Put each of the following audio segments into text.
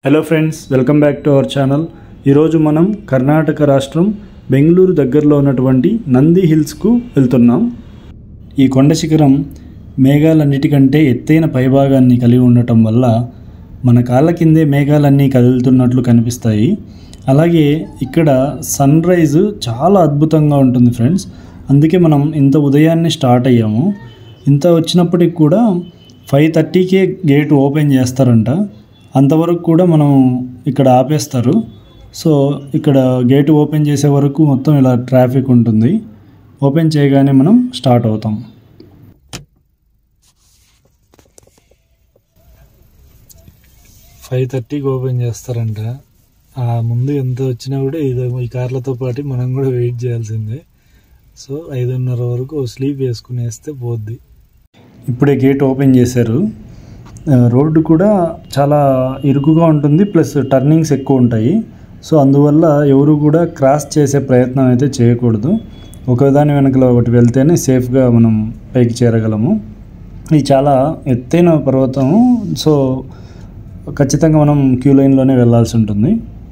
Hello friends welcome back to our channel ఈరోజు మనం కర్ణాటక రాష్ట్రం బెంగళూరు దగ్గరలో ఉన్నటువంటి నంది హిల్స్కు వెళ్తున్నాం ఈ కొండ శిఖరం మేఘాలన్నిటికంటే ఎత్తైన పైభాగాన్ని కలిగి ఉండటం వల్ల మన కాళ్ళ కిందే మేఘాలన్నీ కదులుతున్నట్లు కనిపిస్తాయి అలాగే ఇక్కడ సన్ రైజ్ చాలా అద్భుతంగా ఉంటుంది ఫ్రెండ్స్ అందుకే మనం ఇంత ఉదయాన్నే స్టార్ట్ అయ్యాము ఇంత వచ్చినప్పటికి కూడా ఫైవ్ థర్టీకే గేట్ ఓపెన్ చేస్తారంట అంతవరకు కూడా మనం ఇక్కడ ఆపేస్తారు సో ఇక్కడ గేట్ ఓపెన్ చేసే వరకు మొత్తం ఇలా ట్రాఫిక్ ఉంటుంది ఓపెన్ చేయగానే మనం స్టార్ట్ అవుతాం ఫైవ్ థర్టీకి ఓపెన్ చేస్తారంట ఆ ముందు ఎంత వచ్చినా కూడా ఇది ఈ కార్లతో పాటు మనం కూడా వెయిట్ చేయాల్సిందే సో ఐదున్నర వరకు స్లీప్ వేసుకుని వేస్తే పోద్ది ఇప్పుడే గేట్ ఓపెన్ చేశారు ఆ, రోడ్డు కూడా చాలా ఇరుకుగా ఉంటుంది ప్లస్ టర్నింగ్స్ ఎక్కువ ఉంటాయి సో అందువల్ల ఎవరు కూడా క్రాస్ చేసే ప్రయత్నం అయితే చేయకూడదు ఒకదాని వెనకల ఒకటి వెళ్తేనే సేఫ్గా మనం పైకి చేరగలము ఇది చాలా ఎత్తైన పర్వతము సో ఖచ్చితంగా మనం క్యూ లైన్లోనే వెళ్ళాల్సి ఉంటుంది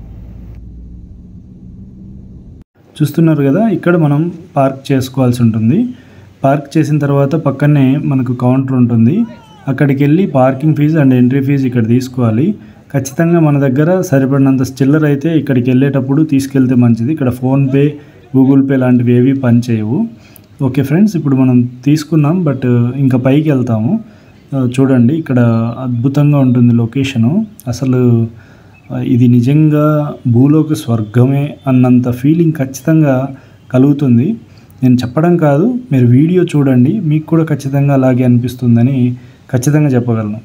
చూస్తున్నారు కదా ఇక్కడ మనం పార్క్ చేసుకోవాల్సి ఉంటుంది పార్క్ చేసిన తర్వాత పక్కనే మనకు కౌంటర్ ఉంటుంది అక్కడికి వెళ్ళి parking fees and entry fees ఇక్కడ తీసుకోవాలి ఖచ్చితంగా మన దగ్గర సరిపడినంత చిల్లర అయితే ఇక్కడికి వెళ్ళేటప్పుడు తీసుకెళ్తే మంచిది ఇక్కడ ఫోన్పే గూగుల్ పే లాంటివి ఏవి పనిచేయవు ఓకే ఫ్రెండ్స్ ఇప్పుడు మనం తీసుకున్నాం బట్ ఇంకా పైకి వెళ్తాము ఆ, చూడండి ఇక్కడ అద్భుతంగా ఉంటుంది లొకేషను అసలు ఆ, ఇది నిజంగా భూలోక స్వర్గమే అన్నంత ఫీలింగ్ ఖచ్చితంగా కలుగుతుంది నేను చెప్పడం కాదు మీరు వీడియో చూడండి మీకు కూడా ఖచ్చితంగా అలాగే అనిపిస్తుందని ఖచ్చితంగా చెప్పగలను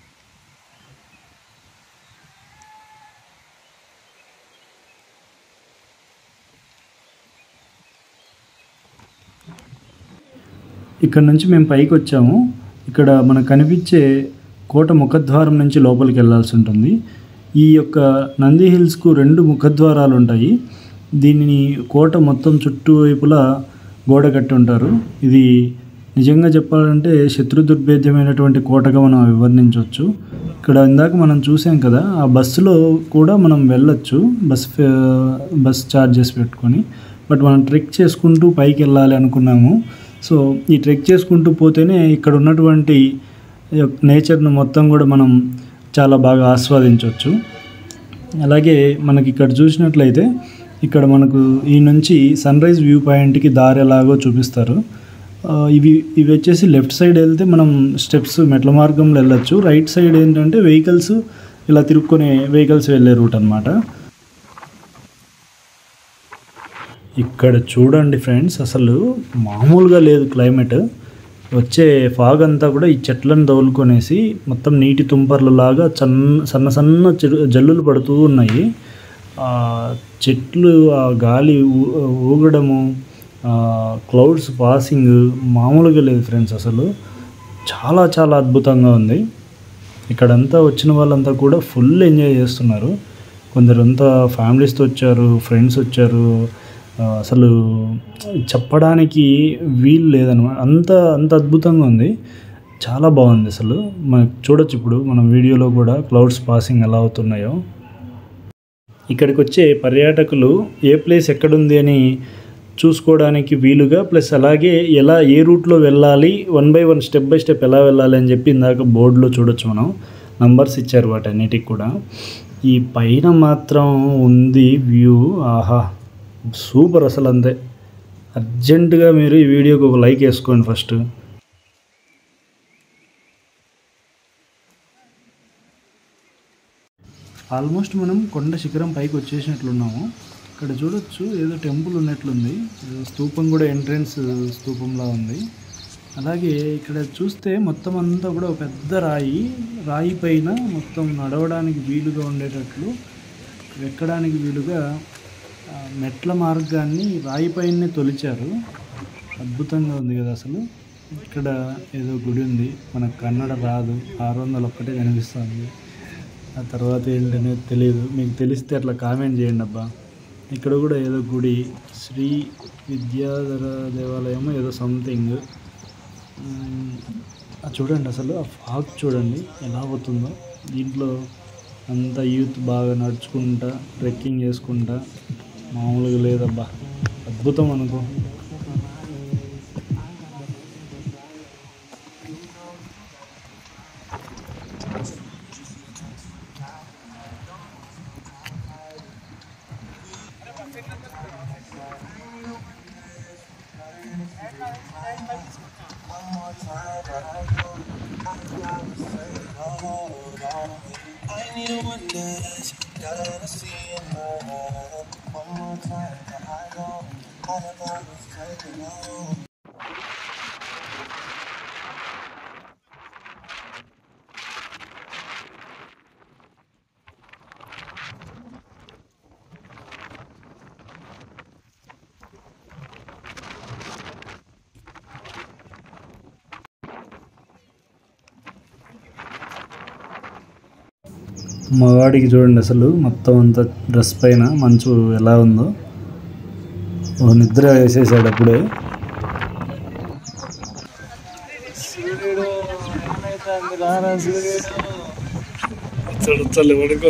ఇక్కడ నుంచి మేము పైకి వచ్చాము ఇక్కడ మనకు కనిపించే కోట ముఖద్వారం నుంచి లోపలికి వెళ్ళాల్సి ఉంటుంది ఈ యొక్క నంది హిల్స్కు రెండు ముఖద్వారాలు ఉంటాయి దీనిని కోట మొత్తం చుట్టూ వైపులా గోడ కట్టి ఉంటారు ఇది నిజంగా చెప్పాలంటే శత్రు దుర్భేద్యమైనటువంటి కోటగా మనం వివర్ణించవచ్చు ఇక్కడ ఇందాక మనం చూసాం కదా ఆ బస్సులో కూడా మనం వెళ్ళొచ్చు బస్ ఫే- బస్ ఛార్జెస్ పెట్టుకొని బట్ మనం ట్రెక్ చేసుకుంటూ పైకి వెళ్ళాలి అనుకున్నాము సో ఈ ట్రెక్ చేసుకుంటూ పోతేనే ఇక్కడ ఉన్నటువంటి నేచర్ను మొత్తం కూడా మనం చాలా బాగా ఆస్వాదించవచ్చు అలాగే మనకి ఇక్కడ చూసినట్లయితే ఇక్కడ మనకు ఈ నుంచి సన్ రైజ్ వ్యూ పాయింట్కి దారి ఎలాగో చూపిస్తారు ఆ, ఇవి ఇవి వచ్చేసి లెఫ్ట్ సైడ్ వెళ్తే మనం స్టెప్స్ మెట్ల మార్గంలో వెళ్ళొచ్చు రైట్ సైడ్ ఏంటంటే వెహికల్స్ ఇలా తిరుక్కునే వెహికల్స్ వెళ్ళే రూట్ అనమాట ఇక్కడ చూడండి ఫ్రెండ్స్ అసలు మామూలుగా లేదు క్లైమేట్ వచ్చే ఫాగ్ అంతా కూడా ఈ చెట్లను తగులుకొనేసి మొత్తం నీటి తుంపర్లలాగా చన్న సన్న సన్న చెరు- జల్లులు పడుతూ ఉన్నాయి ఆ చెట్లు ఆ గాలి ఊ- ఊగడము క్లౌడ్స్ పాసింగ్ మామూలుగా లేదు ఫ్రెండ్స్ అసలు చాలా చాలా అద్భుతంగా ఉంది ఇక్కడంతా వచ్చిన వాళ్ళంతా కూడా ఫుల్ ఎంజాయ్ చేస్తున్నారు కొందరంతా ఫ్యామిలీస్తో వచ్చారు ఫ్రెండ్స్ వచ్చారు ఆ, అసలు చెప్పడానికి వీలు లేదనమాట అంత అంత అద్భుతంగా ఉంది చాలా బాగుంది అసలు మనకు చూడొచ్చు ఇప్పుడు మనం వీడియోలో కూడా క్లౌడ్స్ పాసింగ్ ఎలా అవుతున్నాయో ఇక్కడికి వచ్చే పర్యాటకులు ఏ ప్లేస్ ఎక్కడుంది అని చూసుకోవడానికి వీలుగా ప్లస్ అలాగే ఎలా ఏ రూట్లో వెళ్ళాలి one by one step by step ఎలా వెళ్ళాలి అని చెప్పి ఇందాక బోర్డులో చూడొచ్చు మనం నంబర్స్ ఇచ్చారు వాటన్నిటికి కూడా ఈ పైన మాత్రం ఉంది వ్యూ ఆహా సూపర్ అసలు అంతే అర్జెంటుగా మీరు ఈ వీడియోకి ఒక లైక్ వేసుకోండి ఫస్ట్ ఆల్మోస్ట్ మనం కొండ శిఖరం పైకి వచ్చేసినట్లున్నాము ఇక్కడ చూడొచ్చు ఏదో టెంపుల్ ఉన్నట్లుంది ఏదో స్తూపం కూడా ఎంట్రన్స్ స్తూపంలా ఉంది అలాగే ఇక్కడ చూస్తే మొత్తం అంతా కూడా ఒక పెద్ద రాయి రాయి పైన మొత్తం నడవడానికి వీలుగా ఉండేటట్లు ఎక్కడానికి వీలుగా ఆ, మెట్ల మార్గాన్ని రాయి పైనే తొలిచారు అద్భుతంగా ఉంది కదా అసలు ఇక్కడ ఏదో గుడి ఉంది మనకు కన్నడ రాదు ఆరు వందలు ఒక్కటే కనిపిస్తుంది ఆ తర్వాత ఏంటనేది తెలియదు మీకు తెలిస్తే అట్లా కామెంట్ చేయండి అబ్బా ఇక్కడ కూడా ఏదో గుడి శ్రీ విద్యాధర దేవాలయం ఏదో సంథింగ్ చూడండి అసలు ఆ ఫాగ్ చూడండి ఎలా అవుతుందో దీంట్లో అంతా యూత్ బాగా నడుచుకుంటా ట్రెక్కింగ్ చేసుకుంటా మామూలుగా లేదబ్బా అద్భుతం అనుకో I need a one dance, gotta see in my head. One more time, I know, I have always taken on. మగాడికి చూడండి అసలు మొత్తం అంతా డ్రెస్ పైన మంచు ఎలా ఉందో ఓ నిద్ర వేసేసాడు అప్పుడే చలు చల్లి పడుకో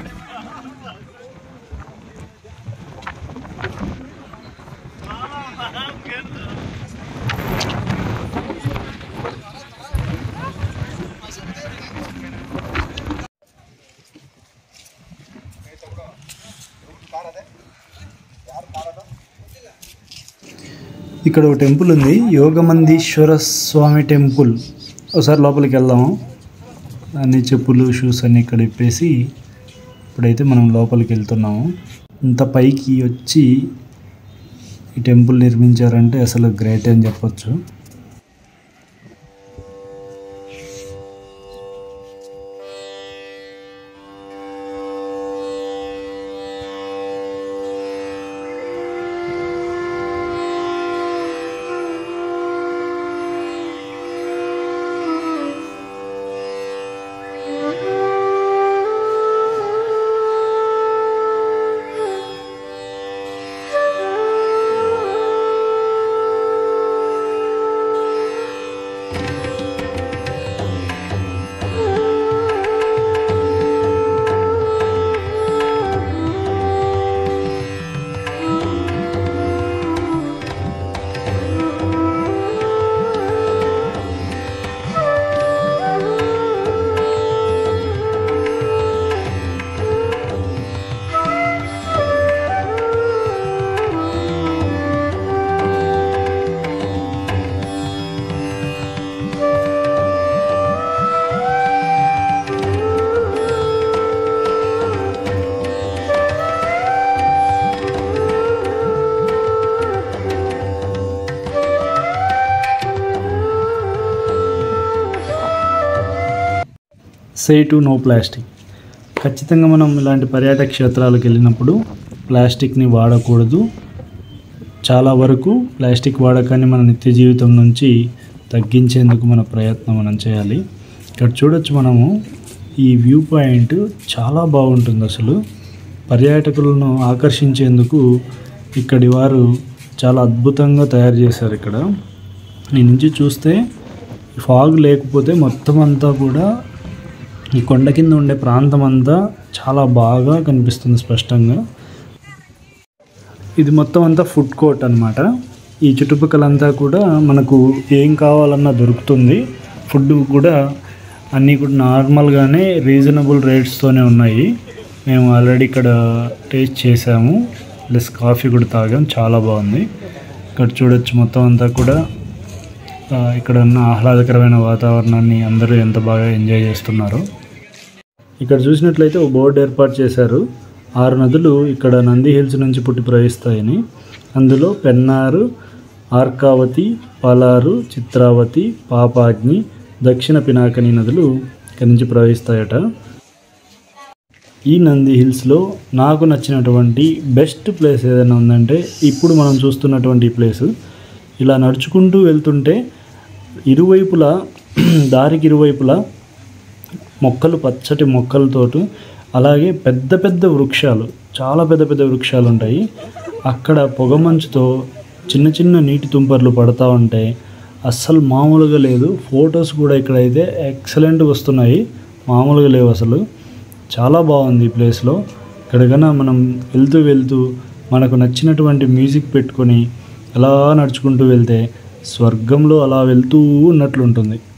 ఇక్కడ ఒక టెంపుల్ ఉంది యోగమందీశ్వర స్వామి టెంపుల్ ఒకసారి లోపలికి వెళ్దాము అన్ని చెప్పులు షూస్ అన్ని ఇక్కడ ఇప్పేసి ఇప్పుడైతే మనం లోపలికి వెళ్తున్నాము ఇంత పైకి వచ్చి ఈ టెంపుల్ నిర్మించారంటే అసలు గ్రేట్ అని చెప్పొచ్చు సే టు నో ప్లాస్టిక్ ఖచ్చితంగా మనం ఇలాంటి పర్యాటక క్షేత్రాలకు వెళ్ళినప్పుడు ప్లాస్టిక్ని వాడకూడదు చాలా వరకు ప్లాస్టిక్ వాడకాన్ని మన నిత్య జీవితం నుంచి తగ్గించేందుకు మన ప్రయత్నం మనం చేయాలి ఇక్కడ చూడొచ్చు మనము ఈ వ్యూ పాయింట్ చాలా బాగుంటుంది అసలు పర్యాటకులను ఆకర్షించేందుకు ఇక్కడి వారు చాలా అద్భుతంగా తయారు చేశారు ఇక్కడ ఈ నుంచి చూస్తే ఫాగ్ లేకపోతే మొత్తం అంతా కూడా ఈ కొండ కింద ఉండే ప్రాంతం అంతా చాలా బాగా కనిపిస్తుంది స్పష్టంగా ఇది మొత్తం అంతా ఫుడ్ కోర్ట్ అన్నమాట ఈ చుట్టుపక్కలంతా కూడా మనకు ఏం కావాలన్నా దొరుకుతుంది ఫుడ్ కూడా అన్నీ కూడా నార్మల్గానే రీజనబుల్ రేట్స్తోనే ఉన్నాయి మేము ఆల్రెడీ ఇక్కడ టేస్ట్ చేసాము ప్లస్ కాఫీ కూడా తాగాం చాలా బాగుంది ఇక్కడ చూడొచ్చు మొత్తం అంతా కూడా ఆ, ఇక్కడ ఉన్న ఆహ్లాదకరమైన వాతావరణాన్ని అందరూ ఎంత బాగా ఎంజాయ్ చేస్తున్నారు ఇక్కడ చూసినట్లయితే ఒక బోర్డు ఏర్పాటు చేశారు ఆరు నదులు ఇక్కడ నంది హిల్స్ నుంచి పుట్టి ప్రవహిస్తాయని అందులో పెన్నారు ఆర్కావతి పలారు చిత్రావతి పాపాగ్ని దక్షిణ పినాకని నదులు ఇక్కడి నుంచి ప్రవహిస్తాయట ఈ నంది హిల్స్లో నాకు నచ్చినటువంటి బెస్ట్ ప్లేస్ ఏదైనా ఉందంటే ఇప్పుడు మనం చూస్తున్నటువంటి ఈ ప్లేస్ ఇలా నడుచుకుంటూ వెళ్తుంటే ఇరువైపులా దారికి ఇరువైపులా మొక్కలు పచ్చటి మొక్కలతోటి అలాగే పెద్ద పెద్ద వృక్షాలు చాలా పెద్ద పెద్ద వృక్షాలు ఉంటాయి అక్కడ పొగమంచుతో చిన్న చిన్న నీటి తుంపర్లు పడతా ఉంటాయి అస్సలు మామూలుగా లేదు ఫొటోస్ కూడా ఇక్కడైతే ఎక్సలెంట్గా వస్తున్నాయి మామూలుగా లేవు అసలు చాలా బాగుంది ఈ ప్లేస్లో ఎక్కడికైనా మనం వెళ్తూ వెళ్తూ మనకు నచ్చినటువంటి మ్యూజిక్ పెట్టుకొని అలా నడుచుకుంటూ వెళ్తే స్వర్గంలో అలా వెళ్తూ ఉన్నట్లు ఉంటుంది